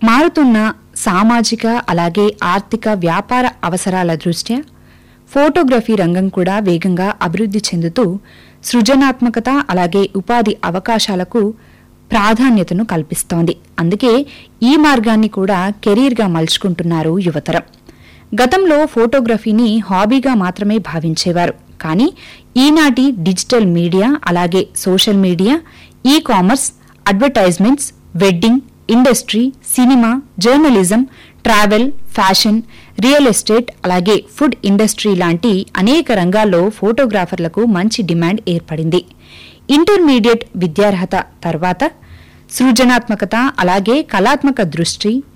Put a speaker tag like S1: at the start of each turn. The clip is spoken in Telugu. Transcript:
S1: మారుతున్న సామాజిక అలాగే ఆర్థిక వ్యాపార అవసరాల దృష్ట్యా ఫోటోగ్రఫీ రంగం కూడా వేగంగా అభివృద్ధి చెందుతూ సృజనాత్మకత అలాగే ఉపాధి అవకాశాలకు ప్రాధాన్యతను కల్పిస్తోంది అందుకే ఈ మార్గాన్ని కూడా కెరీర్గా మలుచుకుంటున్నారు యువతరం గతంలో ఫోటోగ్రఫీని హాబీగా మాత్రమే భావించేవారు కానీ ఈనాటి డిజిటల్ మీడియా అలాగే social media E commerce advertisements wedding industry cinema journalism travel fashion real estate అలాగే ఫుడ్ ఇండస్ట్రీ లాంటి అనేక రంగాల్లో ఫోటోగ్రాఫర్లకు మంచి డిమాండ్ ఏర్పడింది ఇంటర్మీడియట్ విద్యార్హత తర్వాత సృజనాత్మకత అలాగే కళాత్మక దృష్టి